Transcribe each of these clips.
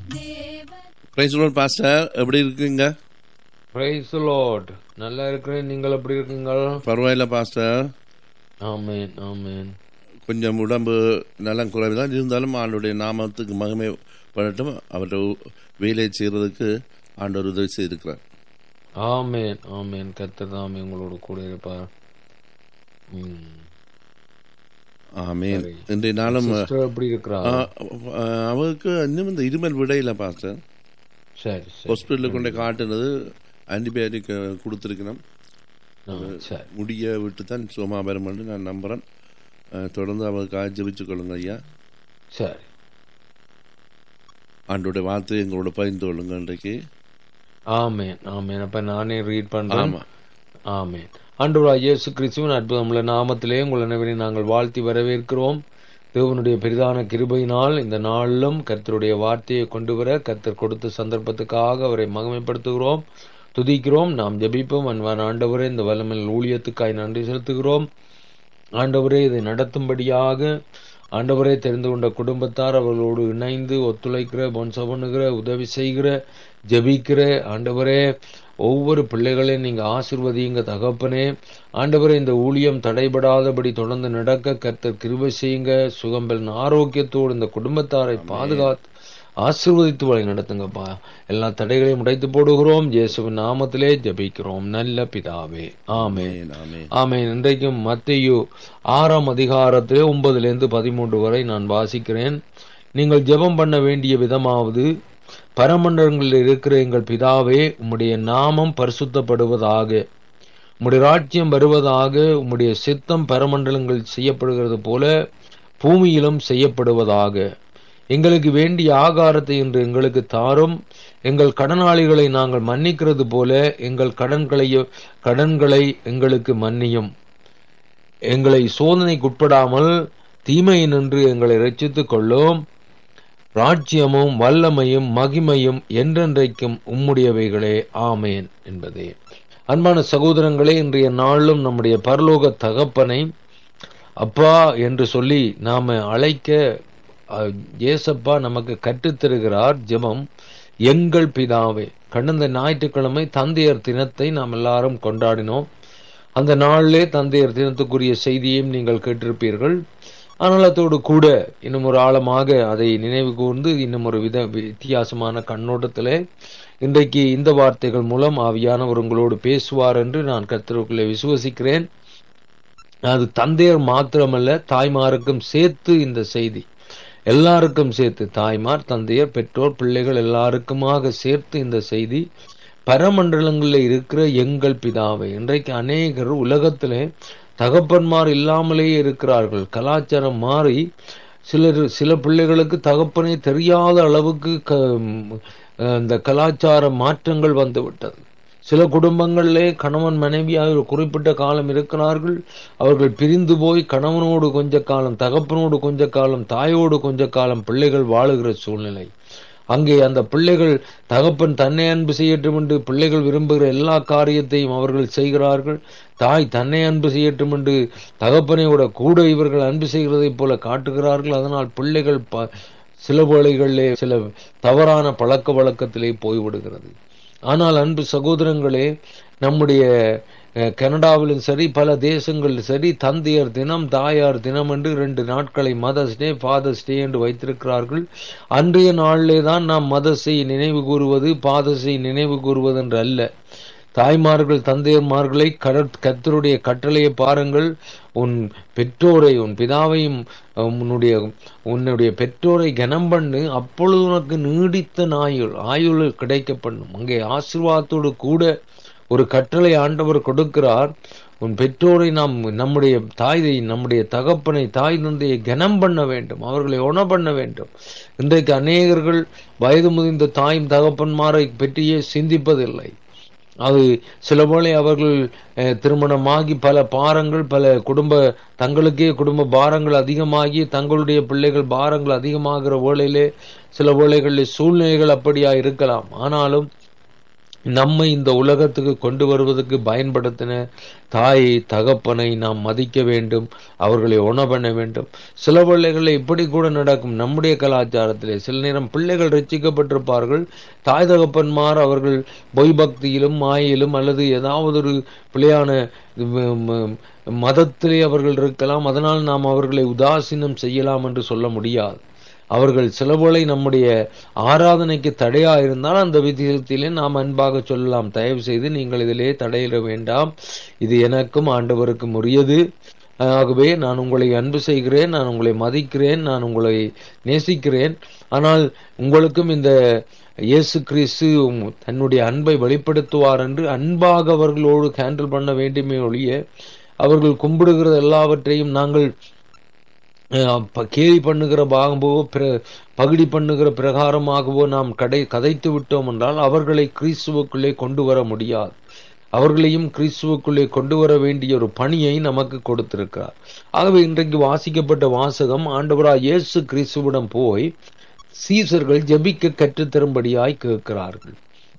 Price pastor எப்படி இருக்குங்க price Lord நல்லா இருக்கிறேன் நீங்கள் எப்படி இருக்கீங்கள் பரவாயில்ல பாஸ்டர் ஆமேன் ஆமேன் கொஞ்சம் உடம்பு நலம் குறைவுதான் இருந்தாலும் ஆண்டுடைய நாமத்துக்கு மகிமை படட்டும் அவருடைய வேலையை செய்யறதுக்கு ஆண்டவர் உதவி செய்திருக்கிறார் ஆமேன் ஆமேன் கர்த்தர் தாமே உங்களோடு கூட இருப்பார் ம். ஆமேன் சரி. இன்றைய நாளும் சிஸ்டர் எப்படி இருக்கிறா ஆ, ஆ, அவருக்கு இன்னும் இந்த இருமல் விடையில பாஸ்டர் சரி சரி ஹாஸ்பிட்டலில் கொண்டு காட்டுனது ஆன்டிபயோட்டிக் கொடுத்துருக்கணும் ஆ, சரி முடிய விட்டு தான் சுகமாக பெறும் நான் நம்புகிறேன் அஹ், தொடர்ந்து அவருக்காக ஜெபிச்சு கொள்ளுங்க ஐயா சரி ஆண்டோடைய வார்த்தையை எங்களோட பகிர்ந்து கொள்ளுங்க இன்றைக்கு ஆமேன் ஆமேன் அப்ப நானே ரீட் பண்றேன் ஆமா ஆமேன் ஆண்டவராய் இயேசு கிறிஸ்துவின் அற்புதமுள்ள நாமத்திலே உங்கள் அனைவரையும் நாங்கள் வாழ்த்தி வரவேற்கிறோம் தேவனுடைய பெரிதான கிருபையினால் இந்த நாளிலும் கர்த்தருடைய வார்த்தையை கொண்டு வர கர்த்தர் கொடுத்த சந்தர்ப்பத்துக்காக அவரை மகிமைப்படுத்துகிறோம் துதிக்கிறோம் நாம் ஜெபிப்போம் அன்பான ஆண்டவரே இந்த வல்லமையில் ஊழியத்துக்காய் நன்றி செலுத்துகிறோம் ஆண்டவரே இதை நடத்தும்படியாக ஆண்டவரே தெரிந்து கொண்ட குடும்பத்தார் அவர்களோடு இணைந்து ஒத்துழைக்கிற பொன்ச பண்ணுகிற உதவி செய்கிற ஜெபிக்கிற ஆண்டவரே ஒவ்வொரு பிள்ளைகளையும் நீங்க ஆசிர்வதியுங்க தகப்பனே ஆண்டவரே இந்த ஊழியம் தடைபடாதபடி தொடர்ந்து நடக்க கர்த்தர் கிருபை செய்யுங்க சுகம்பல் ஆரோக்கியத்தோடு இந்த குடும்பத்தாரை பாதுகாத்து ஆசீர்வதித்து வழி நடத்துங்கப்பா எல்லா தடைகளையும் உடைத்து போடுகிறோம் இயேசுவின் நாமத்திலே ஜெபிக்கிறோம் நல்ல பிதாவே ஆமென் ஆமென், ஆமென். ஆமென் இன்றைக்கும் மத்தேயு ஆறாம் அதிகாரத்திலே ஒன்பதுல இருந்து பதிமூன்று வரை நான் வாசிக்கிறேன் நீங்கள் ஜெபம் பண்ண வேண்டிய விதமாவது பரமண்டலங்களில் இருக்கிற எங்கள் பிதாவே உம்முடைய நாமம் பரிசுத்தப்படுவதாக உம்முடைய ராஜ்யம் வருவதாக உம்முடைய சித்தம் பரமண்டலங்களில் செய்யப்படுகிறது போல பூமியிலும் செய்யப்படுவதாக எங்களுக்கு வேண்டிய ஆகாரத்தை இன்று எங்களுக்கு தாரும் எங்கள் கடனாளிகளை நாங்கள் மன்னிக்கிறது போல எங்கள் கடன்களை கடன்களை எங்களுக்கு மன்னியும் எங்களை சோதனைக்குட்படாமல் தீமையினின்று எங்களை ரட்சித்துக் கொள்ளும் ராஜ்யமும் வல்லமையும் மகிமையும் என்றென்றைக்கும் உம்முடையவைகளே ஆமேன் என்பதே அன்பான சகோதரங்களே இன்றைய நாளிலும் நம்முடைய பரலோக தகப்பனை அப்பா என்று சொல்லி நாம அழைக்க அஹ், ஏசப்பா நமக்கு கற்றுத்தருகிறார் ஜெபம் எங்கள் பிதாவே கடந்த ஞாயிற்றுக்கிழமை தந்தையர் தினத்தை நாம் எல்லாரும் கொண்டாடினோம் அந்த நாளிலே தந்தையர் தினத்துக்குரிய செய்தியையும் நீங்கள் கேட்டிருப்பீர்கள் ஆனால் அதோடு கூட இன்னும் ஒரு ஆழமாக அதை நினைவு கூர்ந்து இன்னும் ஒரு வித வித்தியாசமான கண்ணோட்டத்திலே இன்றைக்கு இந்த வார்த்தைகள் மூலம் ஆவியானவர் உங்களோடு பேசுவார் என்று நான் கர்த்தருக்குள்ளே விசுவசிக்கிறேன் அது தந்தையர் மாத்திரமல்ல தாய்மாருக்கும் சேர்த்து இந்த செய்தி எல்லாருக்கும் சேர்த்து தாய்மார் தந்தையர் பெற்றோர் பிள்ளைகள் எல்லாருக்குமாக சேர்த்து இந்த செய்தி பரமண்டலங்களில் இருக்கிற எங்கள் பிதாவை இன்றைக்கு அநேகர் உலகத்திலே தகப்பன்மார் இல்லாமலேயே இருக்கிறார்கள் கலாச்சாரம் மாறி சிலர் சில பிள்ளைகளுக்கு தகப்பனே தெரியாத அளவுக்கு க- இந்த கலாச்சார மாற்றங்கள் வந்து விட்டது சில குடும்பங்களிலே கணவன் மனைவியாக ஒரு குறிப்பிட்ட காலம் இருக்கிறார்கள் அவர்கள் பிரிந்து போய் கணவனோடு கொஞ்ச காலம் தகப்பனோடு கொஞ்ச காலம் தாயோடு கொஞ்ச காலம் பிள்ளைகள் வாழுகிற சூழ்நிலை அங்கே அந்த பிள்ளைகள் தகப்பன் தன்னை அன்பு செய்யட்டும் என்று பிள்ளைகள் விரும்புகிற எல்லா காரியத்தையும் அவர்கள் செய்கிறார்கள் தாய் தன்னை அன்பு செய்யட்டும் என்று தகப்பனை விட கூட இவர்கள் அன்பு செய்கிறதைப் போல காட்டுகிறார்கள் அதனால் பிள்ளைகள் ப- சில வேளைகளிலே சில தவறான பழக்க வழக்கத்திலே போய்விடுகிறது ஆனால் அன்பு சகோதரங்களே நம்முடைய அஹ், கனடாவிலும் சரி பல தேசங்களிலும் சரி தந்தையர் தினம் தாயார் தினம் என்று ரெண்டு நாட்களை மதர்ஸ் டே ஃபாதர்ஸ் டே என்று வைத்திருக்கிறார்கள் அன்றைய நாளிலே தான் நாம் மதர்ஸை நினைவு கூறுவது ஃபாதர்ஸை நினைவு கூறுவது என்று அல்ல தாய்மார்கள் தந்தையர்மார்களை கடற் கர்த்தருடைய கட்டளையை பாருங்கள் உன் பெற்றோரை உன் பிதாவையும் அஹ், உன்னுடைய உன்னுடைய பெற்றோரை கனம் பண்ணு அப்பொழுது உனக்கு நீடித்த ஆயுள் ஆயுள் கிடைக்க பண்ணும் அங்கே ஆசீர்வாதத்தோடு கூட ஒரு கட்டளை ஆண்டவர் கொடுக்கிறார் உன் பெற்றோரை நாம் நம்முடைய தாயை நம்முடைய தகப்பனை தாய் தந்தையை கனம் பண்ண வேண்டும் அவர்களை உண பண்ண வேண்டும் இன்றைக்கு அநேகர்கள் வயது முதிர்ந்த தாயும் தகப்பன்மாரை பற்றியே சிந்திப்பதில்லை அது சில வேளை அவர்கள் அஹ், திருமணமாகி பல பாரங்கள் பல குடும்ப தங்களுக்கே குடும்ப பாரங்கள் அதிகமாகி தங்களுடைய பிள்ளைகள் பாரங்கள் அதிகமாகிற வேளையிலே சில வேளைகளில் சூழ்நிலைகள் அப்படியா இருக்கலாம் ஆனாலும் நம்மை இந்த உலகத்துக்கு கொண்டு வருவதற்கு பயன்படுத்தின தாயை தகப்பனை நாம் மதிக்க வேண்டும் அவர்களை உண பண்ண வேண்டும் சில பிள்ளைகள் இப்படி கூட நடக்கும் நம்முடைய கலாச்சாரத்திலே சில நேரம் பிள்ளைகள் ரட்சிக்கப்பட்டிருப்பார்கள் தாய் தகப்பன்மார் அவர்கள் பொய் பக்தியிலும் மாயிலும் அல்லது ஏதாவது ஒரு பிள்ளையான மதத்திலே அவர்கள் இருக்கலாம் அதனால் நாம் அவர்களை உதாசீனம் செய்யலாம் என்று சொல்ல முடியாது அவர்கள் சிலவேளை நம்முடைய ஆராதனைக்கு தடையா இருந்தால் அந்த விதத்திலே நாம் அன்பாக சொல்லலாம் தயவு செய்து நீங்கள் இதிலே தடையிட வேண்டாம் இது எனக்கும் ஆண்டவருக்கும் உரியது ஆகவே நான் உங்களை அன்பு செய்கிறேன் நான் உங்களை மதிக்கிறேன் நான் உங்களை நேசிக்கிறேன் ஆனால் உங்களுக்கும் இந்த இயேசு கிறிஸ்து தன்னுடைய அன்பை வெளிப்படுத்துவார் என்று அன்பாக அவர்களோடு ஹேண்டில் பண்ண வேண்டுமே ஒழிய அவர்கள் கும்பிடுகிற எல்லாவற்றையும் நாங்கள் கேலி பண்ணுகிற பாகவோ பகுடி பண்ணுகிற பிரகாரமாகவோ நாம் கடை கதைத்து விட்டோம் என்றால் அவர்களை கிறிஸ்துவுக்குள்ளே கொண்டு வர முடியாது அவர்களையும் கிறிஸ்துவுக்குள்ளே கொண்டு வர வேண்டிய ஒரு பணியை நமக்கு கொடுத்திருக்கிறார் ஆகவே இன்றைக்கு வாசிக்கப்பட்ட வாசகம் ஆண்டவரா இயேசு கிறிஸ்துவிடம் போய் சீசர்கள் ஜபிக்க கற்றுத்தரும்படியாய் கேட்கிறார்கள்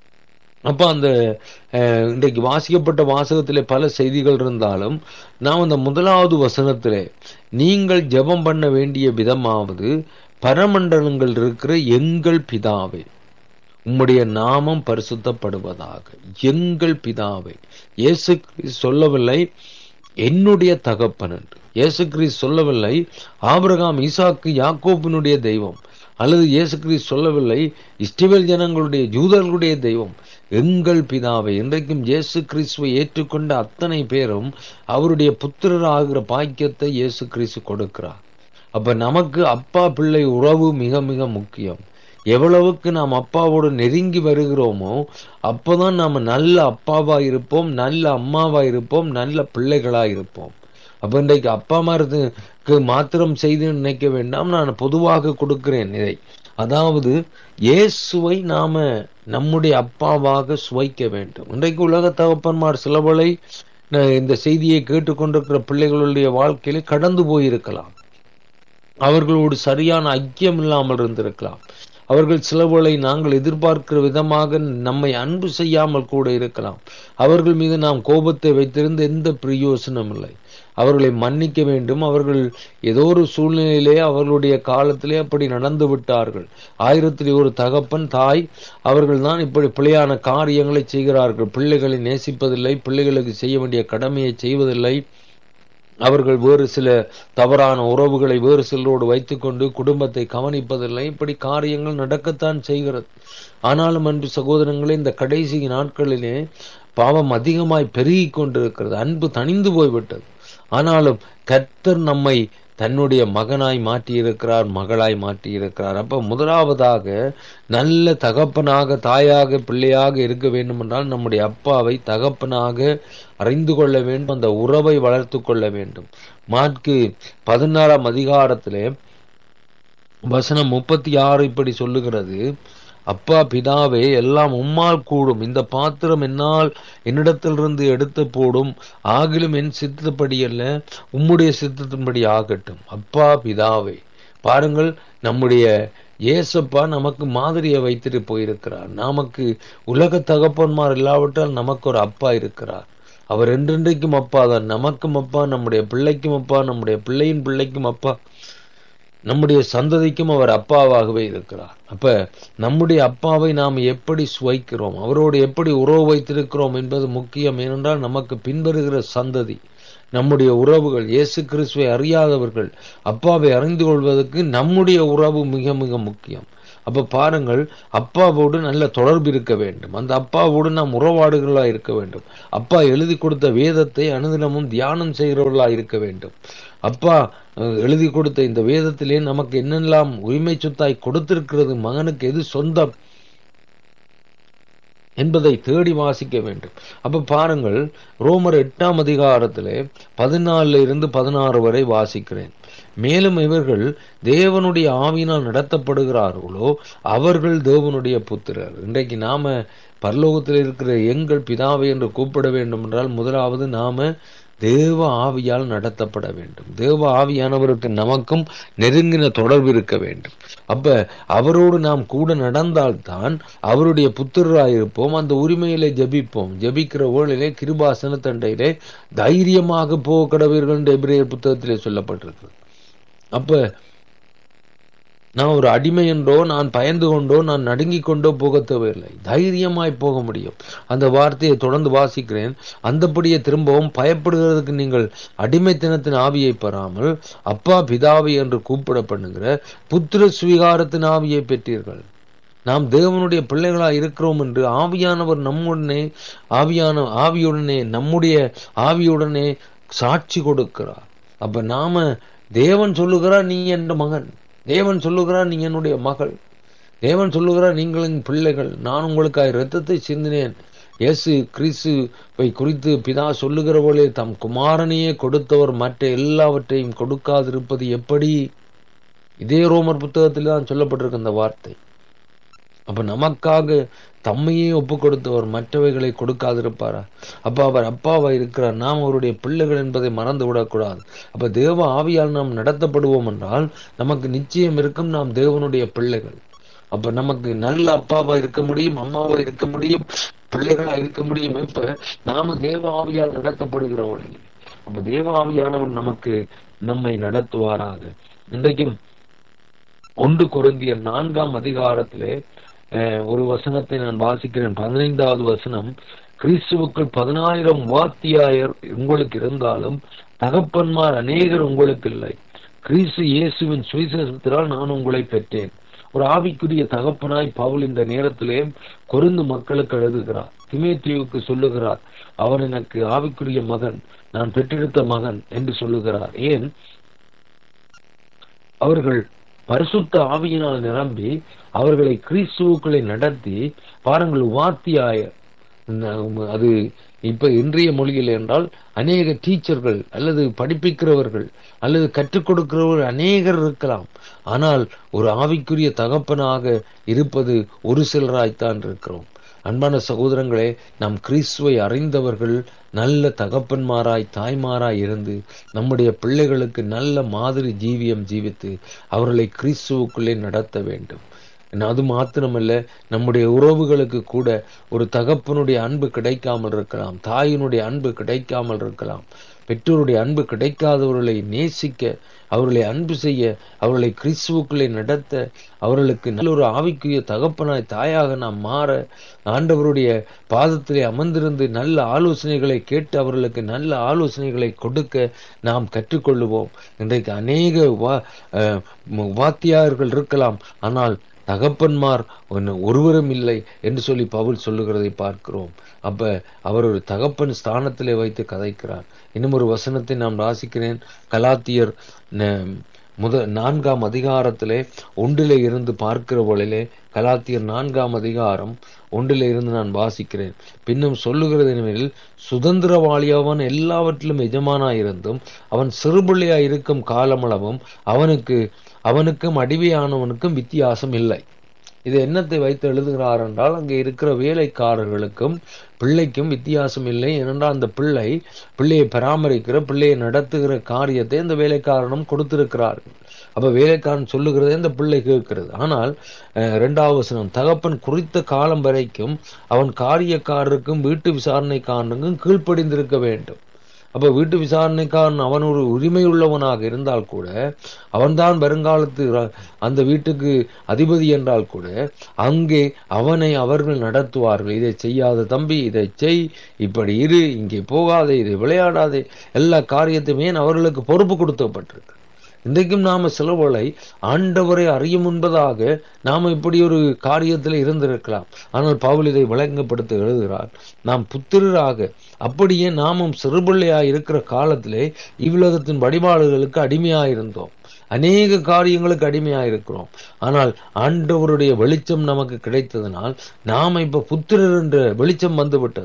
அப்ப அந்த இன்றைக்கு வாசிக்கப்பட்ட வாசகத்திலே பல செய்திகள் இருந்தாலும் நாம் அந்த முதலாவது வசனத்திலே நீங்கள் ஜெபம் பண்ண வேண்டிய விதமாவது பரமண்டலங்கள் இருக்கிற எங்கள் பிதாவே உம்முடைய நாமம் பரிசுத்தப்படுவதாக எங்கள் பிதாவே இயேசு சொல்லவில்லை என்னுடைய தகப்பன் என்று இயேசு கிறிஸ் சொல்லவில்லை ஆபிரகாம் ஈசாக்கு யாக்கோபினுடைய தெய்வம் அல்லது இயேசு கிறிஸ் சொல்லவில்லை இஸ்டிவேல் ஜனங்களுடைய ஜூதர்களுடைய தெய்வம் எங்கள் பிதாவை இன்றைக்கும் இயேசு கிறிஸ்துவை ஏற்றுக்கொண்ட அத்தனை பேரும் அவருடைய புத்திரர் ஆகிற பாக்கியத்தை இயேசு கிறிஸ்து கொடுக்கிறார் அப்ப நமக்கு அப்பா பிள்ளை உறவு மிக மிக முக்கியம் எவ்வளவுக்கு நாம் அப்பாவோடு நெருங்கி வருகிறோமோ அப்போதான் நாம நல்ல அப்பாவா இருப்போம் நல்ல அம்மாவா இருப்போம் நல்ல பிள்ளைகளா இருப்போம் அப்ப இன்றைக்கு அப்பா அம்மாருக்கு மாத்திரம் செய்து நினைக்க வேண்டாம் நான் பொதுவாக கொடுக்கிறேன் இதை அதாவது இயேசுவை நாம நம்முடைய அப்பாவாக சுவைக்க வேண்டும் இன்றைக்கு உலக தகப்பன்மார் சிலவளை இந்த செய்தியை கேட்டுக்கொண்டிருக்கிற பிள்ளைகளுடைய வாழ்க்கையில கடந்து போயிருக்கலாம் அவர்களோடு சரியான ஐக்கியம் இல்லாமல் இருந்திருக்கலாம் அவர்கள் சிலவுகளை நாங்கள் எதிர்பார்க்கிற விதமாக நம்மை அன்பு செய்யாமல் கூட இருக்கலாம் அவர்கள் மீது நாம் கோபத்தை வைத்திருந்த எந்த பிரயோசனம் இல்லை அவர்களை மன்னிக்க வேண்டும் அவர்கள் ஏதோ ஒரு சூழ்நிலையிலே அவர்களுடைய காலத்திலே அப்படி நடந்து விட்டார்கள் ஆயிரத்திலே ஒரு தகப்பன் தாய் அவர்கள் தான் இப்படி பிழையான காரியங்களை செய்கிறார்கள் பிள்ளைகளை நேசிப்பதில்லை பிள்ளைகளுக்கு செய்ய வேண்டிய கடமையை செய்வதில்லை அவர்கள் வேறு சில தவறான உறவுகளை வேறு சிலரோடு வைத்துக்கொண்டு குடும்பத்தை கவனிப்பதில்லை இப்படி காரியங்கள் நடக்கத்தான் செய்கிறது ஆனாலும் அன்பு சகோதரங்களே இந்த கடைசி நாட்களிலே பாவம் அதிகமாய் பெருகி கொண்டிருக்கிறது அன்பு தணிந்து போய்விட்டது ஆனாலும் கர்த்தர் நம்மை தன்னுடைய மகனாய் மாற்றியிருக்கிறார் மகளாய் மாற்றியிருக்கிறார் அப்ப முதலாவதாக நல்ல தகப்பனாக தாயாக பிள்ளையாக இருக்க வேண்டும் என்றால் நம்முடைய அப்பாவை தகப்பனாக அறிந்து கொள்ள வேண்டும் அந்த உறவை வளர்த்து கொள்ள வேண்டும் மாற்கு பதினாறாம் அதிகாரத்திலே வசனம் முப்பத்தி ஆறு இப்படி சொல்லுகிறது அப்பா பிதாவே எல்லாம் உம்மால் கூடும் இந்த பாத்திரம் என்னால் என்னிடத்திலிருந்து எடுத்து போடும் ஆகிலும் என் சித்தப்படி அல்ல உம்முடைய சித்தத்தின்படி ஆகட்டும் அப்பா பிதாவே பாருங்கள் நம்முடைய ஏசப்பா நமக்கு மாதிரியை வைத்துட்டு போயிருக்கிறார் நமக்கு உலக தகப்பன்மார் இல்லாவிட்டால் நமக்கு ஒரு அப்பா இருக்கிறார் அவர் என்றென்றைக்கும் அப்பா தான் நமக்கும் அப்பா நம்முடைய பிள்ளைக்கும் அப்பா நம்முடைய பிள்ளையின் பிள்ளைக்கும் அப்பா நம்முடைய சந்ததிக்கும் அவர் அப்பாவாகவே இருக்கிறார் அப்ப நம்முடைய அப்பாவை நாம் எப்படி சுவைக்கிறோம் அவரோடு எப்படி உறவு வைத்திருக்கிறோம் என்பது முக்கியம் ஏனென்றால் நமக்கு பின்வருகிற சந்ததி நம்முடைய உறவுகள் இயேசு கிறிஸ்துவை அறியாதவர்கள் அப்பாவை அறிந்து கொள்வதற்கு நம்முடைய உறவு மிக மிக முக்கியம் அப்ப பாருங்கள் அப்பாவோடு நல்ல தொடர்பு இருக்க வேண்டும் அந்த அப்பாவோடு நாம் உறவாடுகளா இருக்க வேண்டும் அப்பா எழுதி கொடுத்த வேதத்தை அனுதினமும் தியானம் செய்கிறவர்களா இருக்க வேண்டும் அப்பா எழுதி கொடுத்த இந்த வேதத்திலே நமக்கு என்னெல்லாம் உரிமை சொத்தாய் கொடுத்திருக்கிறது மகனுக்கு எது சொந்தம் என்பதை தேடி வாசிக்க வேண்டும் அப்ப பாருங்கள் ரோமர் எட்டாம் அதிகாரத்திலே பதினாலுல இருந்து பதினாறு வரை வாசிக்கிறேன் மேலும் இவர்கள் தேவனுடைய ஆவினால் நடத்தப்படுகிறார்களோ அவர்கள் தேவனுடைய புத்திரர் இன்றைக்கு நாம பரலோகத்தில் இருக்கிற எங்கள் பிதாவை என்று கூப்பிட வேண்டும் என்றால் முதலாவது நாம தேவ ஆவியால் நடத்தப்பட வேண்டும் தேவ ஆவியானவருக்கு நமக்கும் நெருங்கின தொடர்பு இருக்க வேண்டும் அப்ப அவரோடு நாம் கூட நடந்தால்தான் அவருடைய புத்திரராயிருப்போம் அந்த உரிமையிலே ஜபிப்போம் ஜபிக்கிற வேளையிலே கிருபாசன தண்டையிலே தைரியமாக போக கடவீர்கள் என்று எபிரேயர் புத்தகத்திலே சொல்லப்பட்டிருக்கு அப்ப நான் ஒரு அடிமை என்றோ நான் பயந்து கொண்டோ நான் நடுங்கிக் கொண்டோ போக தேவையில்லை தைரியமாய் போக முடியும் அந்த வார்த்தையை தொடர்ந்து வாசிக்கிறேன் அந்தபடியே திரும்பவும் பயப்படுகிறதுக்கு நீங்கள் அடிமைத்தனத்தின் ஆவியை பெறாமல் அப்பா பிதாவை என்று கூப்பிட பண்ணுகிற புத்திர சுவீகாரத்தின் ஆவியை பெற்றீர்கள் நாம் தேவனுடைய பிள்ளைகளாய் இருக்கிறோம் என்று ஆவியானவர் நம்முடனே ஆவியான ஆவியுடனே நம்முடைய ஆவியுடனே சாட்சி கொடுக்கிறார் அப்ப நாம தேவன் சொல்லுகிறார் நீ என்ற மகன் தேவன் சொல்லுகிறார் நீ என்னுடைய மகள் தேவன் சொல்லுகிறார் நீங்களின் பிள்ளைகள் நான் உங்களுக்காக இரத்தத்தை சிந்தினேன் இயேசு கிறிஸ்துவை குறித்து பிதா சொல்லுகிறவர்களே தம் குமாரனையே கொடுத்தவர் மற்ற எல்லாவற்றையும் கொடுக்காதிருப்பது எப்படி இதே ரோமர் புத்தகத்தில் தான் சொல்லப்பட்டிருக்கு அந்த வார்த்தை அப்ப நமக்காக தம்மையே ஒப்பு கொடுத்தவர் மற்றவைகளை கொடுக்காதிருப்பாரா அப்ப அவர் அப்பாவா இருக்கிறார் நாம் அவருடைய பிள்ளைகள் என்பதை மறந்து விடக்கூடாது அப்ப தேவ ஆவியால் நாம் நடத்தப்படுவோம் என்றால் நமக்கு நிச்சயம் இருக்கும் நாம் தேவனுடைய பிள்ளைகள் அப்ப நமக்கு நல்ல அப்பாவா இருக்க முடியும் அம்மாவா இருக்க முடியும் பிள்ளைகளா இருக்க முடியும் இப்ப நாம தேவ ஆவியால் நடத்தப்படுகிறவர்கள் அப்ப தேவ ஆவியானவர் நமக்கு நம்மை நடத்துவாராக இன்றைக்கும் ஒன்று குருந்திய நான்காம் அதிகாரத்திலே ஒரு வசனத்தை நான் வாசிக்கிறேன் பதினைந்தாவது வசனம் கிறிஸ்துவுக்குள் பதினாயிரம் வாத்தியாயர் உங்களுக்கு இருந்தாலும் தகப்பன்மார் அநேகர் உங்களுக்கு இல்லை கிறிஸ்து இயேசுவின் சுவிசேஷத்தினால் நான் உங்களை பெற்றேன் ஒரு ஆவிக்குரிய தகப்பனாய் பவுல் இந்த நேரத்திலே கொருந்து மக்களுக்கு எழுதுகிறார் திமேத்தியுக்கு சொல்லுகிறார் அவர் எனக்கு ஆவிக்குரிய மகன் நான் பெற்றெடுத்த மகன் என்று சொல்லுகிறார் ஏன் அவர்கள் பரிசுத்த ஆவியினால் நிரம்பி அவர்களை கிறிஸ்துவுக்களை நடத்தி பாருங்கள் வாத்தியாய அது இப்ப இன்றைய மொழியில் என்றால் அநேக டீச்சர்கள் அல்லது படிப்பிக்கிறவர்கள் அல்லது கற்றுக் கொடுக்கிறவர்கள் அநேகர் இருக்கலாம் ஆனால் ஒரு ஆவிக்குரிய தகப்பனாக இருப்பது ஒரு சிலராய்த்தான் இருக்கிறோம் அன்பான சகோதரங்களே நாம் கிறிஸ்துவை அறிந்தவர்கள் நல்ல தகப்பன்மாராய் தாய்மாராய் இருந்து நம்முடைய பிள்ளைகளுக்கு நல்ல மாதிரி ஜீவியம் ஜீவித்து அவர்களை கிறிஸ்துவுக்குள்ளே நடத்த வேண்டும் அது மாத்திரமல்ல நம்முடைய உறவுகளுக்கு கூட ஒரு தகப்பனுடைய அன்பு கிடைக்காமல் இருக்கலாம் தாயினுடைய அன்பு கிடைக்காமல் இருக்கலாம் பெற்றோருடைய அன்பு கிடைக்காதவர்களை நேசிக்க அவர்களை அன்பு செய்ய அவர்களை கிறிஸ்துவுக்குள்ளே நடத்த அவர்களுக்கு நல்ல ஒரு ஆவிக்குரிய தகப்பனாய் தாயாக நாம் மாற ஆண்டவருடைய பாதத்திலே அமர்ந்திருந்து நல்ல ஆலோசனைகளை கேட்டு அவர்களுக்கு நல்ல ஆலோசனைகளை கொடுக்க நாம் கற்றுக்கொள்ளுவோம் இன்றைக்கு அநேக வா வாத்தியார்கள் இருக்கலாம் ஆனால் தகப்பன்மார் ஒருவரும் இல்லை என்று சொல்லி பவுல் சொல்லுகிறதை பார்க்கிறோம் அப்ப அவர் ஒரு தகப்பன் ஸ்தானத்திலே வைத்து கதைக்கிறார் இன்னும் ஒரு வசனத்தை நாம் வாசிக்கிறேன் கலாத்தியர் முத நான்காம் அதிகாரத்திலே ஒன்றிலே இருந்து பார்க்கிற பொழுதிலே கலாத்தியர் நான்காம் அதிகாரம் ஒன்றிலே இருந்து நான் வாசிக்கிறேன் பின்னும் சொல்லுகிறது எனில் சுதந்திரவாளியவன் எல்லாவற்றிலும் எஜமானாயிருந்தும் அவன் சிறுபிள்ளையாய் இருக்கும் காலமளவும் அவனுக்கு அவனுக்கும் அடிமையானவனுக்கும் வித்தியாசம் இல்லை இது என்னத்தை வைத்து எழுதுகிறார் என்றால் அங்கே இருக்கிற வேலைக்காரர்களுக்கும் பிள்ளைக்கும் வித்தியாசம் இல்லை ஏனென்றால் அந்த பிள்ளை பிள்ளையை பராமரிக்கிற பிள்ளையை நடத்துகிற காரியத்தை அந்த வேலைக்காரனும் கொடுத்திருக்கிறார்கள் அப்ப வேலைக்காரன் சொல்லுகிறதே அந்த பிள்ளை கேட்கிறது ஆனால் இரண்டாவது வசனம் தகப்பன் குறித்த காலம் வரைக்கும் அவன் காரியக்காரருக்கும் வீட்டு விசாரணைக்காரனுக்கும் கீழ்ப்படிந்திருக்க வேண்டும் அப்ப வீட்டு விசாரணைக்காரன் அவன் ஒரு உரிமை உள்ளவனாக இருந்தால் கூட அவன்தான் வருங்காலத்து அந்த வீட்டுக்கு அதிபதி என்றால் கூட அங்கே அவனை அவர்கள் நடத்துவார்கள் இதை செய்யாத தம்பி இதை செய் இப்படி இரு இங்கே போகாதே இதை விளையாடாதே எல்லா காரியத்தையுமே அவர்களுக்கு பொறுப்பு கொடுக்கப்பட்டிருக்கு இன்றைக்கும் நாம சிலவளை ஆண்டவரை அறியும் முன்பதாக நாம இப்படி ஒரு காரியத்தில் இருந்திருக்கலாம் ஆனால் பவுல் இதை விளங்கப்படுத்த எழுதுகிறார் நாம் புத்திரராக அப்படியே நாமும் சிறுபிள்ளையாய் இருக்கிற காலத்திலே இவ்வுலகத்தின் வழிபாடுகளுக்கு அடிமையாயிருந்தோம் அநேக காரியங்களுக்கு அடிமையா இருக்கிறோம் ஆனால் ஆண்டவருடைய வெளிச்சம் நமக்கு கிடைத்ததனால் நாம இப்ப புத்திரர் என்ற வெளிச்சம் வந்து விட்டது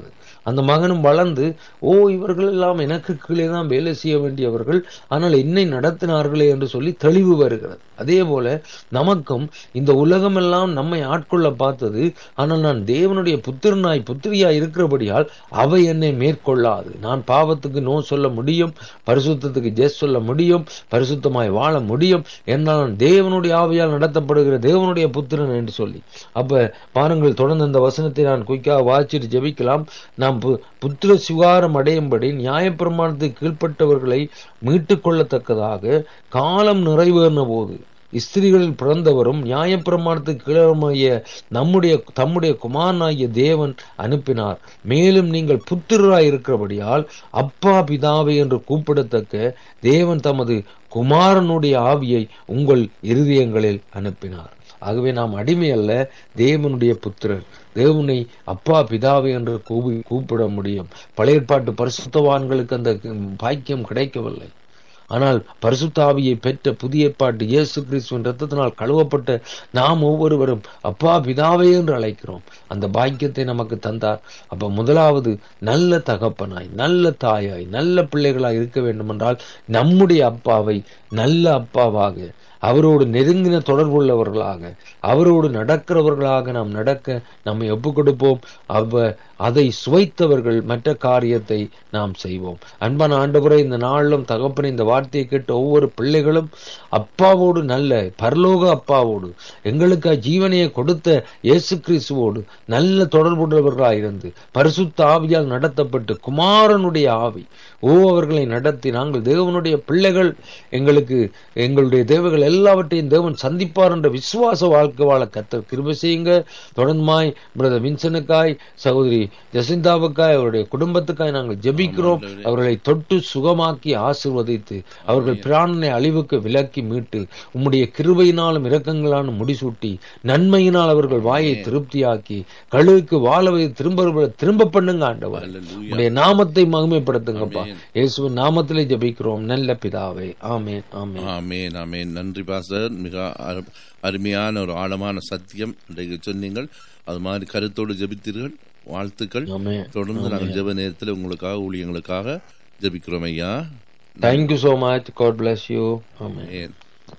அந்த மகனும் வளர்ந்து ஓ இவர்கள் எல்லாம் எனக்கு கீழே தான் வேலை செய்ய வேண்டியவர்கள் ஆனால் என்னை நடத்தினார்களே என்று சொல்லி தெளிவு வருகிறது அதே போல நமக்கும் இந்த உலகமெல்லாம் நம்மை ஆட்கொள்ள பார்த்தது ஆனால் நான் தேவனுடைய புத்திரனாய் புத்திரியாய் இருக்கிறபடியால் அவை என்னை மேற்கொள்ளாது நான் பாவத்துக்கு நோ சொல்ல முடியும் பரிசுத்தத்துக்கு ஜெஸ் சொல்ல முடியும் பரிசுத்தமாய் வாழ முடியும் என்னால் நான் தேவனுடைய ஆவியால் நடத்தப்படுகிற தேவனுடைய புத்திரன் என்று சொல்லி அப்ப பாருங்கள் தொடர்ந்து இந்த வசனத்தை நான் குயிக்காக வாசிட்டு ஜெபிக்கலாம் நாம் பு- புத்திர சுகாரம் அடையும்படி நியாயப்பிரமாணத்துக்கு கீழ்ப்பட்டவர்களை மீட்டுக் கொள்ளத்தக்கதாக காலம் நிறைவேறின போது ஸ்திரீகளில் பிறந்தவரும் நியாயப்பிரமாணத்துக்கு கீழமைய நம்முடைய தம்முடைய குமாரனாகிய தேவன் அனுப்பினார் மேலும் நீங்கள் புத்திரராய் இருக்கிறபடியால் அப்பா பிதாவே என்று கூப்பிடத்தக்க தேவன் தமது குமாரனுடைய ஆவியை உங்கள் இருதயங்களில் அனுப்பினார் ஆகவே நாம் அடிமை அல்ல தேவனுடைய புத்திரர் தேவனை அப்பா பிதாவே என்று கூப்பி கூப்பிட முடியும் பழைய ஏற்பாட்டு பரிசுத்தவான்களுக்கு அந்த பாக்கியம் கிடைக்கவில்லை ஆனால் பரிசுத்தாவியை பெற்ற புதிய ஏற்பாட்டு இயேசு கிறிஸ்துவின் ரத்தத்தினால் கழுவப்பட்ட நாம் ஒவ்வொருவரும் அப்பா பிதாவே என்று அழைக்கிறோம் அந்த பாக்கியத்தை நமக்கு தந்தார் அப்ப முதலாவது நல்ல தகப்பனாய் நல்ல தாயாய் நல்ல பிள்ளைகளாய் இருக்க வேண்டுமென்றால் நம்முடைய அப்பாவை நல்ல அப்பாவாக அவரோடு நெருங்கின தொடர்புள்ளவர்களாக அவரோடு நடக்கிறவர்களாக நாம் நடக்க நம்மை ஒப்புக் கொடுப்போம் அவ அதை சுவைத்தவர்கள் மற்ற காரியத்தை நாம் செய்வோம் அன்பான ஆண்டவரை இந்த நாளிலும் தகப்பனை இந்த வார்த்தையை கேட்ட ஒவ்வொரு பிள்ளைகளும் அப்பாவோடு நல்ல பரலோக அப்பாவோடு எங்களுக்கு ஜீவனையை கொடுத்த இயேசு கிறிஸ்துவோடு நல்ல தொடர்புள்ளவர்களாக இருந்து பரிசுத்த ஆவியால் நடத்தப்பட்டு குமாரனுடைய ஆவி ஓ அவர்களை நடத்தி நாங்கள் தேவனுடைய பிள்ளைகள் எங்களுக்கு எங்களுடைய தேவைகள் எல்லாவற்றையும் தேவன் சந்திப்பார் என்ற விசுவாச வாழ்க்கை வாழ கத்தர் கிருபை செய்யுங்க தொடர்ந்துமாய் பிரதர் வின்சனுக்காய் சகோதரி ஜசிந்தாவுக்காய் அவருடைய குடும்பத்துக்காய் நாங்கள் ஜெபிக்கிறோம் அவர்களை தொட்டு சுகமாக்கி ஆசிர்வதித்து அவர்கள் பிராணனை அழிவுக்கு விலக்கி மீட்டு உம்முடைய கிருபையினாலும் இரக்கங்களாலும் முடிசூட்டி நன்மையினால் அவர்கள் வாயை திருப்தியாக்கி கழுவுக்கு வாழ வைத்து திரும்ப திரும்ப பண்ணுங்க ஆண்டவர் உடைய நாமத்தை மகிமைப்படுத்துங்கப்பா இயேசுவின் நாமத்திலே ஜெபிக்கிறோம் நல்ல பிதாவே ஆமென் ஆமென் ஆமேன் ஆமேன் நன்றி பாஸ்டர் மிக அரு- அருமையான ஒரு ஆழமான சத்தியம் இன்றைக்கு சொன்னீங்கள் அது மாதிரி கருத்தோடு ஜெபித்தீர்கள் வாழ்த்துக்கள் ஆமென் தொடர்ந்து நாங்கள் ஜெப நேரத்தில் உங்களுக்காக ஊழியங்களுக்காக ஜெபிக்கிறோம் ஐயா Thank you so much. God bless you. Amen. ஆமென்.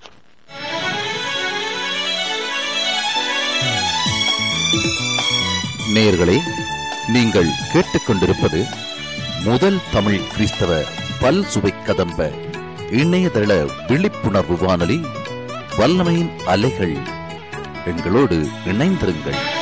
நேயர்களே நீங்கள் கேட்டுக்கொண்டிருப்பது முதல் தமிழ் கிறிஸ்தவ பல் சுவை கதம்ப இணையதள விழிப்புணர்வு வானொலி வல்லமையின் அலைகள் எங்களோடு இணைந்திருங்கள்